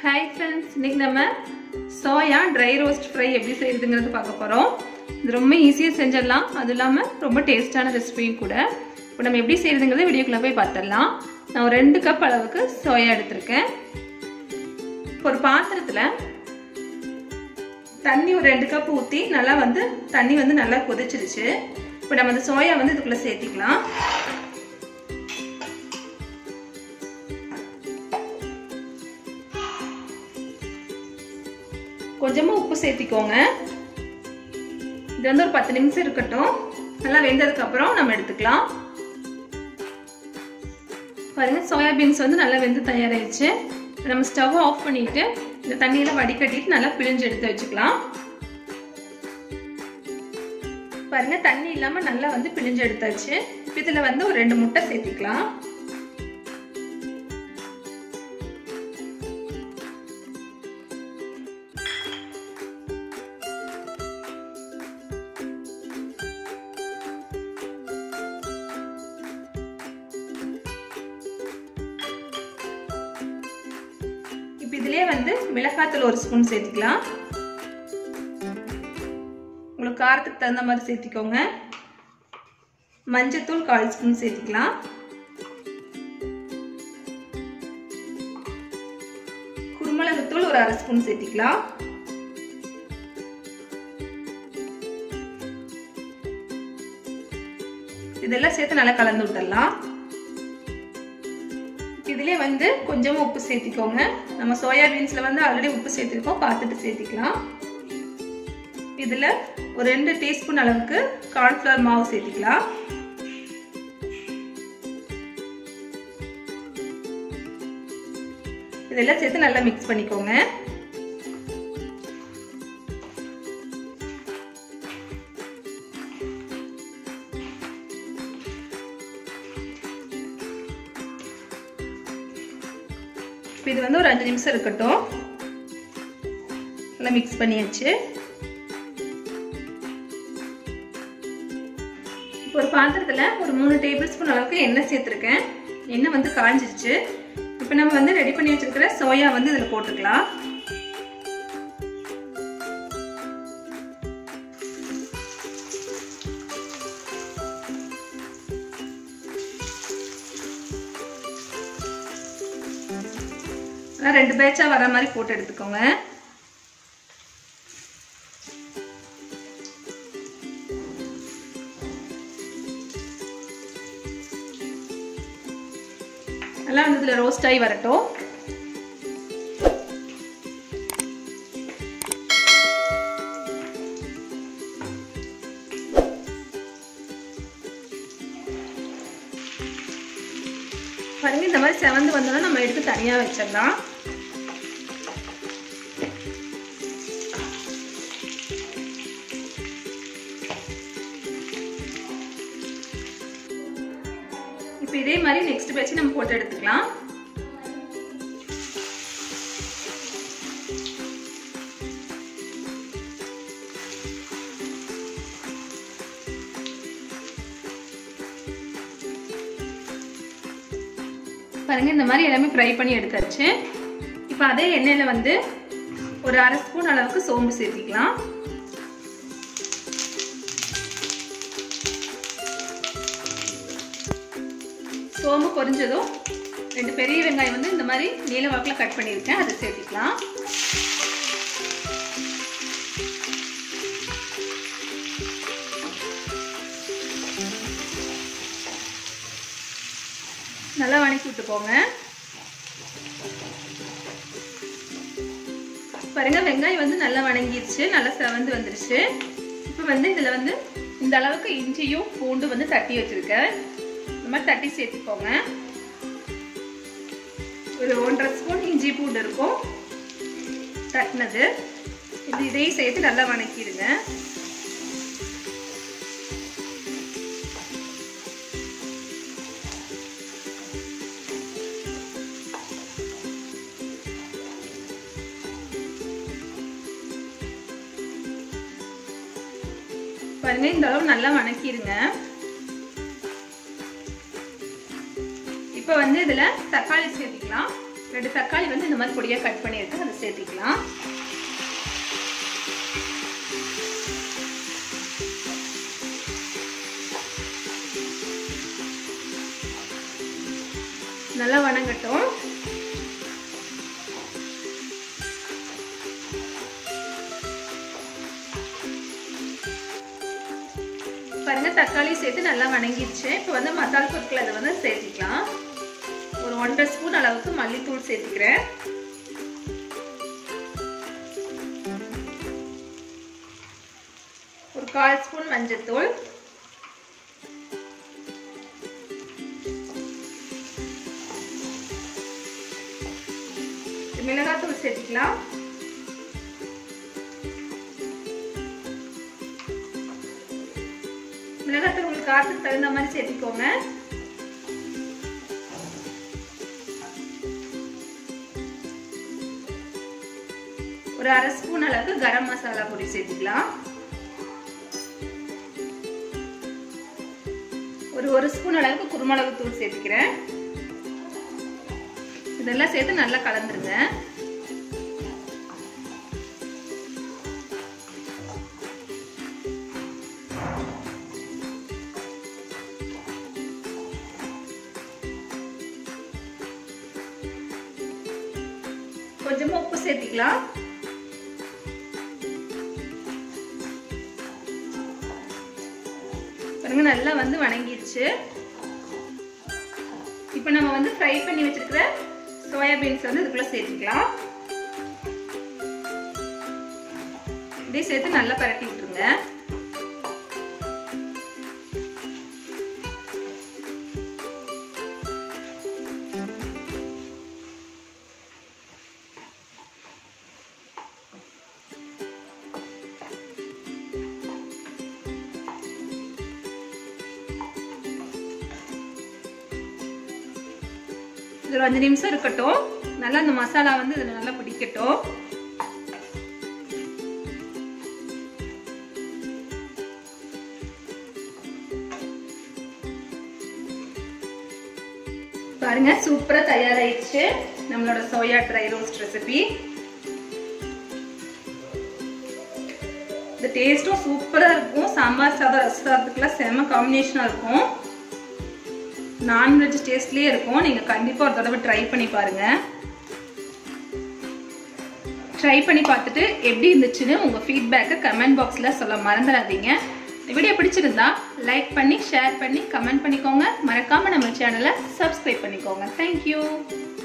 hi friends இன்னைக்கு நம்ம soya dry roast fry எப்படி செய்யறதுங்கிறது பார்க்க போகிறோம் இது ரொம்ப ஈஸியாக செஞ்சிடலாம் அது இல்லாமல் ரொம்ப டேஸ்டான ரெசிபியும் கூட இப்போ நம்ம எப்படி செய்யறதுங்கிறத வீடியோக்குள்ளே போய் பார்த்துடலாம் நான் ஒரு ரெண்டு கப் அளவுக்கு சோயா எடுத்திருக்கேன் இப்போ ஒரு பாத்திரத்தில் தண்ணி ஒரு ரெண்டு கப் ஊற்றி நல்லா வந்து தண்ணி வந்து நல்லா கொதிச்சிருச்சு இப்போ நம்ம அந்த சோயா வந்து இதுக்குள்ளே சேர்த்திக்கலாம் கொஞ்சமாக உப்பு சேர்த்திக்கோங்க இது வந்து ஒரு பத்து நிமிஷம் இருக்கட்டும் நல்லா வெந்ததுக்கு அப்புறம் நம்ம எடுத்துக்கலாம் பாருங்க சோயாபீன்ஸ் வந்து நல்லா வெந்து தயாராகிடுச்சு நம்ம ஸ்டவ் ஆஃப் பண்ணிட்டு இந்த தண்ணியில வடிகட்டிட்டு நல்லா பிழிஞ்சு எடுத்து வச்சுக்கலாம் பாருங்க தண்ணி இல்லாம நல்லா வந்து பிழிஞ்சு எடுத்தாச்சு இதுல வந்து ஒரு ரெண்டு முட்டை சேர்த்திக்கலாம் இப்போ இதுலயே வந்து மிளகாத்தூள் ஒரு ஸ்பூன் சேர்த்துக்கலாம் உங்களுக்கு காரத்துக்கு தகுந்த மாதிரி சேர்த்திக்கோங்க மஞ்சத்தூள் கால் ஸ்பூன் சேர்த்துக்கலாம் குருமிளகுத்தூள் ஒரு அரை ஸ்பூன் சேர்த்திக்கலாம் இதெல்லாம் சேர்த்து நல்லா கலந்து விட்டுடலாம் இதுலேயே வந்து கொஞ்சமாக உப்பு சேர்த்திக்கோங்க நம்ம சோயாபீன்ஸில் வந்து ஆல்ரெடி உப்பு சேர்த்துருக்கோம் பார்த்துட்டு சேர்த்திக்கலாம் இதில் ஒரு ரெண்டு டீஸ்பூன் அளவுக்கு கார்ன்ஃப்ளவர் மாவு சேர்த்திக்கலாம் இதெல்லாம் சேர்த்து நல்லா மிக்ஸ் பண்ணிக்கோங்க இப்போ இது வந்து ஒரு அஞ்சு நிமிஷம் இருக்கட்டும் நல்லா மிக்ஸ் பண்ணியாச்சு இப்போ ஒரு பாத்திரத்தில் ஒரு மூணு டேபிள் ஸ்பூன் அளவுக்கு எண்ணெய் சேர்த்துருக்கேன் எண்ணெய் வந்து காஞ்சிருச்சு இப்போ நம்ம வந்து ரெடி பண்ணி வச்சிருக்கிற சோயா வந்து இதில் போட்டுக்கலாம் ரெண்டு பேட்சா வர மாதிரி போட்டு எடுத்துக்கோங்க நல்லா வந்து இதில் ரோஸ்ட் ஆகி வரட்டும் பாருங்க இந்த மாதிரி செவந்து வந்தோன்னா நம்ம எடுத்து தனியாக வச்சிடலாம் இப்போ இதே மாதிரி நெக்ஸ்ட் பேட்ச் நம்ம போட்டு எடுத்துக்கலாம் பாருங்க இந்த மாதிரி எல்லாமே ஃப்ரை பண்ணி எடுத்தாச்சு இப்போ அதே எண்ணெயில் வந்து ஒரு அரை ஸ்பூன் அளவுக்கு சோம்பு சேர்த்திக்கலாம் சோம்பு பொரிஞ்சதும் ரெண்டு பெரிய வெங்காயம் வந்து இந்த மாதிரி நீல வாக்கில் கட் பண்ணியிருக்கேன் அதை சேர்த்திக்கலாம் நல்லா வணக்கி விட்டுக்கோங்க பாருங்க வெங்காயம் வந்து நல்லா வணங்கிருச்சு நல்லா செவந்து வந்துருச்சு இப்போ வந்து இதில் வந்து இந்த அளவுக்கு இஞ்சியும் பூண்டு வந்து தட்டி வச்சிருக்கேன் இந்த மாதிரி தட்டி சேர்த்துக்கோங்க ஒரு ஒன்றரை ஸ்பூன் இஞ்சி பூண்டு இருக்கும் தட்டினது இது இதையும் சேர்த்து நல்லா வணக்கிடுங்க பாருங்க இந்த அளவு நல்லா வணக்கிடுங்க இப்போ வந்து இதில் தக்காளி சேர்த்திக்கலாம் ரெண்டு தக்காளி வந்து இந்த மாதிரி பொடியாக கட் பண்ணியிருக்கு அதை சேர்த்திக்கலாம் நல்லா வணங்கட்டும் பாருங்க தக்காளி சேர்த்து நல்லா வணங்கிடுச்சு இப்போ வந்து மசாலா பொருட்கள் அதை வந்து சேர்த்திக்கலாம் ஒரு ஒன்றரை ஸ்பூன் அளவுக்கு மல்லித்தூள் சேர்த்துக்கிறேன் ஒரு கால் ஸ்பூன் மஞ்சத்தூள் மிளகாத்தூள் சேர்த்துக்கலாம் மிளகாத்தூள் உங்களுக்கு காரத்துக்கு தகுந்த மாதிரி சேர்த்துக்கோங்க ஒரு அரை ஸ்பூன் அளவுக்கு கரம் மசாலா பொடி சேர்த்துக்கலாம் ஒரு ஒரு ஸ்பூன் அளவுக்கு குருமிளகு தூள் சேர்த்துக்கிறேன் இதெல்லாம் சேர்த்து நல்லா கலந்துருங்க கொஞ்சமா உப்பு சேர்த்திக்கலாம் பாருங்க நல்லா வந்து வணங்கிடுச்சு இப்போ நம்ம வந்து ஃப்ரை பண்ணி வச்சிருக்கிற சோயாபீன்ஸ் வந்து இதுக்குள்ள சேர்த்துக்கலாம் இதே சேர்த்து நல்லா பரட்டி விட்டுருங்க இது ஒரு அஞ்சு நிமிஷம் இருக்கட்டும் நல்லா அந்த மசாலா வந்து இதில் நல்லா பிடிக்கட்டும் பாருங்க சூப்பரா தயாராயிடுச்சு நம்மளோட சோயா ட்ரை ரோஸ்ட் ரெசிபி இந்த டேஸ்ட்டும் சூப்பரா இருக்கும் சாம்பார் சாதம் ரச சாதத்துக்குலாம் செம காம்பினேஷனா இருக்கும் நான்வெஜ் டேஸ்ட்லேயே இருக்கும் நீங்கள் கண்டிப்பாக ஒரு தடவை ட்ரை பண்ணி பாருங்க ட்ரை பண்ணி பார்த்துட்டு எப்படி இருந்துச்சுன்னு உங்கள் ஃபீட்பேக்கை கமெண்ட் பாக்ஸில் சொல்ல மறந்துடாதீங்க இந்த வீடியோ பிடிச்சிருந்தா லைக் பண்ணி ஷேர் பண்ணி கமெண்ட் பண்ணிக்கோங்க மறக்காமல் நம்ம சேனலை சப்ஸ்கிரைப் பண்ணிக்கோங்க தேங்க்யூ